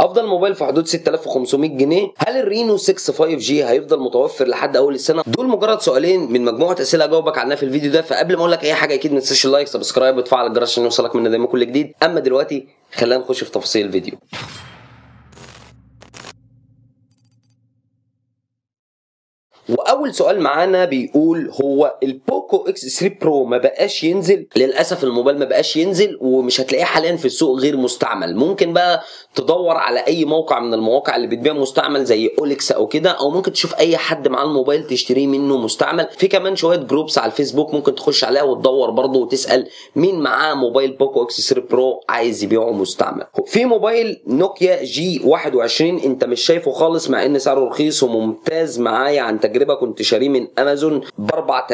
افضل موبايل في حدود 6500 جنيه هل الرينو 6 5 جي هيفضل متوفر لحد اول السنه دول مجرد سؤالين من مجموعه اسئله اجاوبك عنها في الفيديو ده فقبل ما اقول لك اي حاجه اكيد ما تنساش اللايك سبسكرايب وتفعل الجرس عشان يوصلك مننا دايما كل جديد اما دلوقتي خلينا نخش في تفاصيل الفيديو واول سؤال معانا بيقول هو البوكو اكس 3 برو ما بقاش ينزل للاسف الموبايل ما بقاش ينزل ومش هتلاقيه حاليا في السوق غير مستعمل ممكن بقى تدور على اي موقع من المواقع اللي بتبيع مستعمل زي اوليكس او كده او ممكن تشوف اي حد معاه الموبايل تشتريه منه مستعمل في كمان شويه جروبس على الفيسبوك ممكن تخش عليها وتدور برضه وتسال مين معاه موبايل بوكو اكس 3 برو عايز يبيعه مستعمل في موبايل نوكيا جي 21 انت مش شايفه خالص مع ان سعره رخيص وممتاز معايا عن تجربه كنت شاريه من امازون ب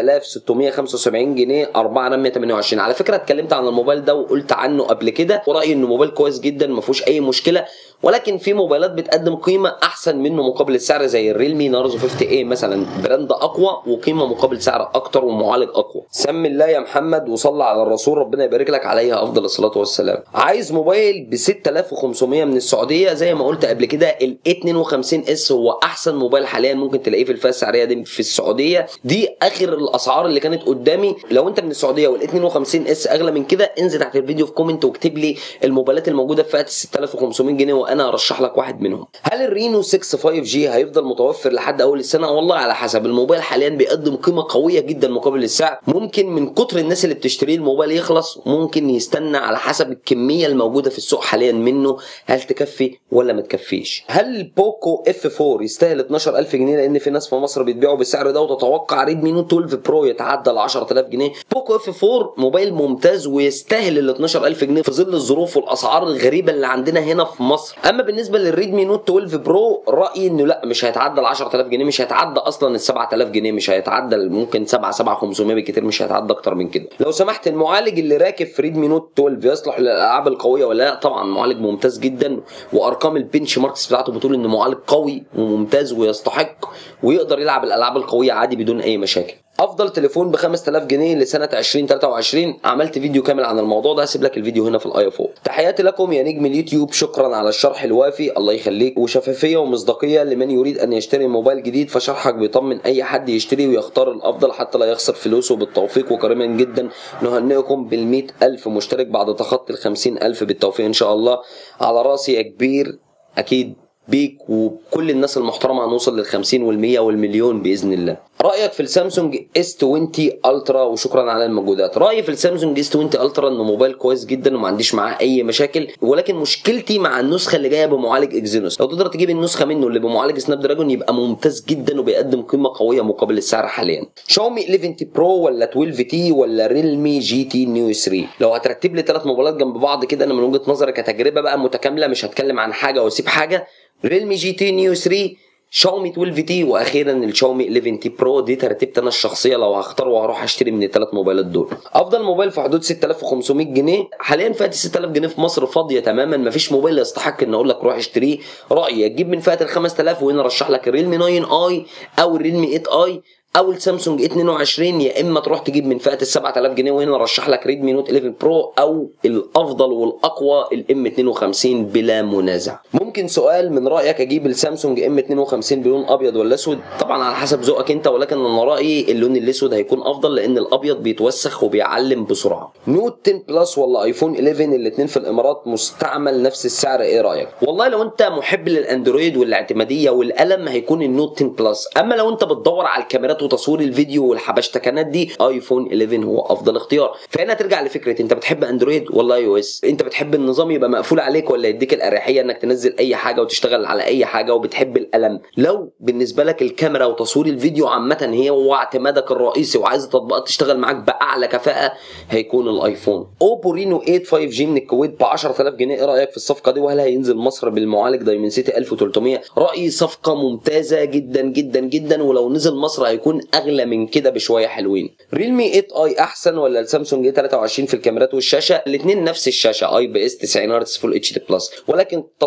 4675 جنيه 4 رام 128 على فكره اتكلمت عن الموبايل ده وقلت عنه قبل كده ورايي انه موبايل كويس جدا ما فيهوش اي مشكله ولكن في موبايلات بتقدم قيمه احسن منه مقابل السعر زي الريلمي نارزو 50 اي مثلا براند اقوى وقيمه مقابل سعر اكتر ومعالج اقوى سم الله يا محمد وصلى على الرسول ربنا يبارك لك عليها افضل الصلاه والسلام عايز موبايل ب 6500 من السعوديه زي ما قلت قبل كده ال 52 اس هو احسن موبايل حاليا ممكن تلاقيه في الفئه السعريه دي في السعوديه دي اخر الاسعار اللي كانت قدامي لو انت من السعوديه وال 52 اس اغلى من كده انزل تحت الفيديو في كومنت واكتب لي الموبايلات الموجوده في فئه ال 6500 جنيه وانا ارشح لك واحد منهم هل الرينو 6 5 جي هيفضل متوفر لحد اول السنه والله على حسب الموبايل حاليا بيقدم قيمه قويه جدا مقابل السعر ممكن من كتر الناس اللي بتشتريه الموبايل يخلص ممكن يستنى على حسب الكميه الموجوده في السوق حاليا منه هل تكفي ولا ما تكفيش هل البوكو اف 4 يستاهل 12000 جنيه لان في ناس في مصر بيتباعوا بالسعر ده وتتوقع ريدمي نوت 12 برو يتعدى ال 10000 جنيه بوكو اف 4 موبايل ممتاز ويستاهل ال 12000 جنيه في ظل الظروف والاسعار الغريبه اللي عندنا هنا في مصر اما بالنسبه للريدمي نوت 12 برو رايي انه لا مش هيتعدى ال 10000 جنيه مش هيتعدى اصلا ال 7000 جنيه مش هيتعدى ممكن 7 7500 بالكتير مش هيتعدى اكتر من كده لو سمحت المعالج اللي راكب في ريدمي نوت 12 يصلح للالعاب القويه ولا لا طبعا معالج ممتاز جدا وارقام البنش ماركس بتاعته بتقول انه معالج قوي وممتاز ويستحق ويقدر يلعب الالعاب القويه عادي بدون اي مشاكل افضل تليفون ب 5000 جنيه لسنه 2023 عملت فيديو كامل عن الموضوع ده هسيب لك الفيديو هنا في الاي فوق تحياتي لكم يا نجم اليوتيوب شكرا على الشرح الوافي الله يخليك وشفافيه ومصداقيه لمن يريد ان يشتري موبايل جديد فشرحك بيطمن اي حد يشتري ويختار الافضل حتى لا يخسر فلوسه بالتوفيق وكريما جدا نهنئكم بال ألف مشترك بعد تخطي ال ألف بالتوفيق ان شاء الله على راسي يا كبير اكيد بيك وكل الناس المحترمه هنوصل لل 50 وال 100 والمليون باذن الله. رايك في السامسونج اس 20 الترا وشكرا على المجهودات. رايي في السامسونج اس 20 الترا انه موبايل كويس جدا وما عنديش معاه اي مشاكل ولكن مشكلتي مع النسخه اللي جايه بمعالج اكزينوس. لو تقدر تجيب النسخه منه اللي بمعالج سناب دراجون يبقى ممتاز جدا وبيقدم قيمه قويه مقابل السعر حاليا. شاومي 11 تي برو ولا 12 تي ولا ريلمي جي تي نيو 3. لو هترتب لي ثلاث موبايلات جنب بعض كده انا من وجهه نظري كتجربه بقى متكامله مش هتكلم عن حاجه واسيب حاجه ريلمي جي تي نيو 3 شاومي 12 تي واخيرا الشاومي 11 تي برو دي ترتيبتي انا الشخصيه لو هختار وهروح اشتري من الثلاث موبايلات دول افضل موبايل في حدود 6500 جنيه حاليا فئه 6000 جنيه في مصر فاضيه تماما مفيش موبايل يستحق ان اقول لك روح اشتريه رايي تجيب من فئه ال 5000 وهنا ارشح لك الريلمي 9 اي او الريلمي 8 اي او السامسونج 22 يا اما تروح تجيب من فئه ال 7000 جنيه وهنا ارشح لك ريدمي نوت 11 برو او الافضل والاقوى الام 52 بلا منازع ممكن سؤال من رايك اجيب السامسونج ام 52 بلون ابيض ولا اسود طبعا على حسب ذوقك انت ولكن انا رايي اللون الاسود هيكون افضل لان الابيض بيتوسخ وبيعلم بسرعه نوت 10 بلس ولا ايفون 11 الاثنين في الامارات مستعمل نفس السعر ايه رايك والله لو انت محب للاندرويد والاعتماديه والقلم هيكون النوت 10 بلس اما لو انت بتدور على الكاميرات وتصوير الفيديو والحبشتكنات دي ايفون 11 هو افضل اختيار فهنا ترجع لفكره انت بتحب اندرويد ولا اي او اس انت بتحب النظام يبقى مقفول عليك ولا يديك الاريحيه انك تنزل اي حاجه وتشتغل على اي حاجه وبتحب القلم لو بالنسبه لك الكاميرا وتصوير الفيديو عامه هي هو اعتمادك الرئيسي وعايز تطبيقات تشتغل معاك باعلى كفاءه هيكون الايفون اوبو رينو 8 5 جي من الكويت ب 10000 جنيه ايه رايك في الصفقه دي وهل هينزل مصر بالمعالج دايمنسيتي 1300 رايي صفقه ممتازه جدا جدا جدا ولو نزل مصر هيكون اغلى من كده بشويه حلوين ريلمي 8 اي احسن ولا السامسونج 23 في الكاميرات والشاشه الاثنين نفس الشاشه اي بي اس 90 هرتز فول اتش دي بلس ولكن تصميم شاشه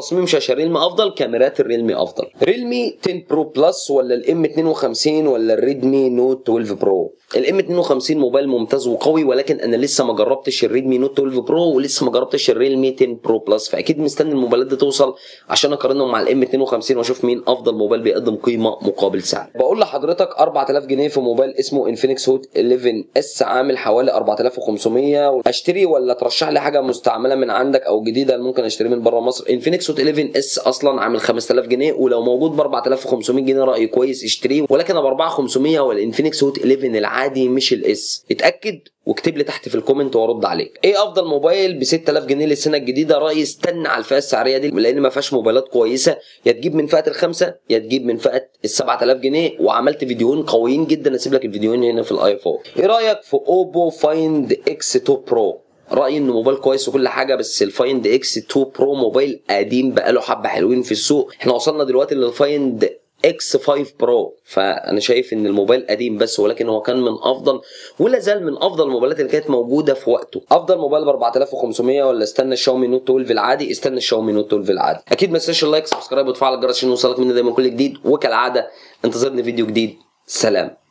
عشان ريلمي افضل كاميرات الريلمي افضل ريلمي 10 برو بلس ولا الام 52 ولا الريدمي نوت 12 برو الام 52 موبايل ممتاز وقوي ولكن انا لسه ما جربتش الريدمي نوت 12 برو ولسه ما جربتش الريلمي 10 برو بلس فاكيد مستني الموبايلات دي توصل عشان اقارنهم مع الام 52 واشوف مين افضل موبايل بيقدم قيمه مقابل سعر بقول لحضرتك 4000 جنيه في موبايل اسمه انفينكس هوت 11 اس عامل حوالي 4500 اشتري ولا ترشح لي حاجه مستعمله من عندك او جديده ممكن اشتري من بره مصر انفينكس هوت 11 اس اصلا عامل 5000 جنيه ولو موجود ب 4500 جنيه رايي كويس اشتريه ولكن ب 4500 هو الانفينكس هوت 11 العادي مش الاس اتاكد واكتب لي تحت في الكومنت وارد عليك ايه افضل موبايل ب 6000 جنيه للسنه الجديده رايي استنى على الفئه السعريه دي لان ما فيهاش موبايلات كويسه يا تجيب من فئه الخمسه يا تجيب من فئه ال 7000 جنيه وعملت فيديوهين قويين جدا اسيب لك الفيديوهين هنا في الايفون ايه رايك في اوبو فايند اكس 2 برو رايي انه موبايل كويس وكل حاجه بس الفايند اكس 2 برو موبايل قديم بقاله حبه حلوين في السوق احنا وصلنا دلوقتي للفايند اكس 5 برو فانا شايف ان الموبايل قديم بس ولكن هو كان من افضل ولا زال من افضل الموبايلات اللي كانت موجوده في وقته افضل موبايل ب 4500 ولا استنى الشاومي نوت 12 العادي استنى الشاومي نوت 12 العادي اكيد ما تنساش اللايك سبسكرايب وتفعل الجرس عشان يوصلك مني دايما كل جديد وكالعاده انتظرني فيديو جديد سلام